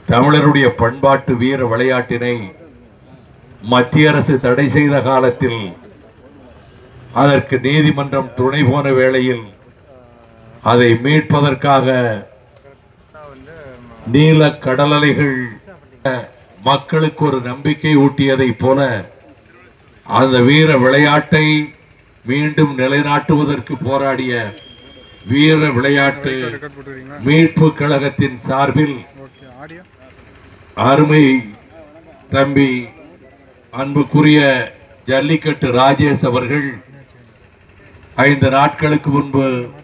தமிழருடைய பண்பாட்டு வீர விளையாட்டினை மத்திய அரசு தடை செய்த காலத்தில் அதற்கு நீதிமன்றம் துணை போன வேளையில் அதை மீட்பதற்காக நீல கடலலைகள் மக்களுக்கு ஒரு நம்பிக்கை ஊட்டியதைப் போல அந்த வீர விளையாட்டை மீண்டும் நிலைநாட்டுவதற்கு போராடிய வீர விளையாட்டு ரெக்கார்ட் போட்டுறீங்களா மீட்பு கழகத்தின் சார்பில் ஓகே ஆடியோ அருமை தம்பி அன்புக்குரிய ஜல்லிக்கட்டு ராஜேஷ் அவர்கள் ஐந்து நாட்களுக்கு முன்பு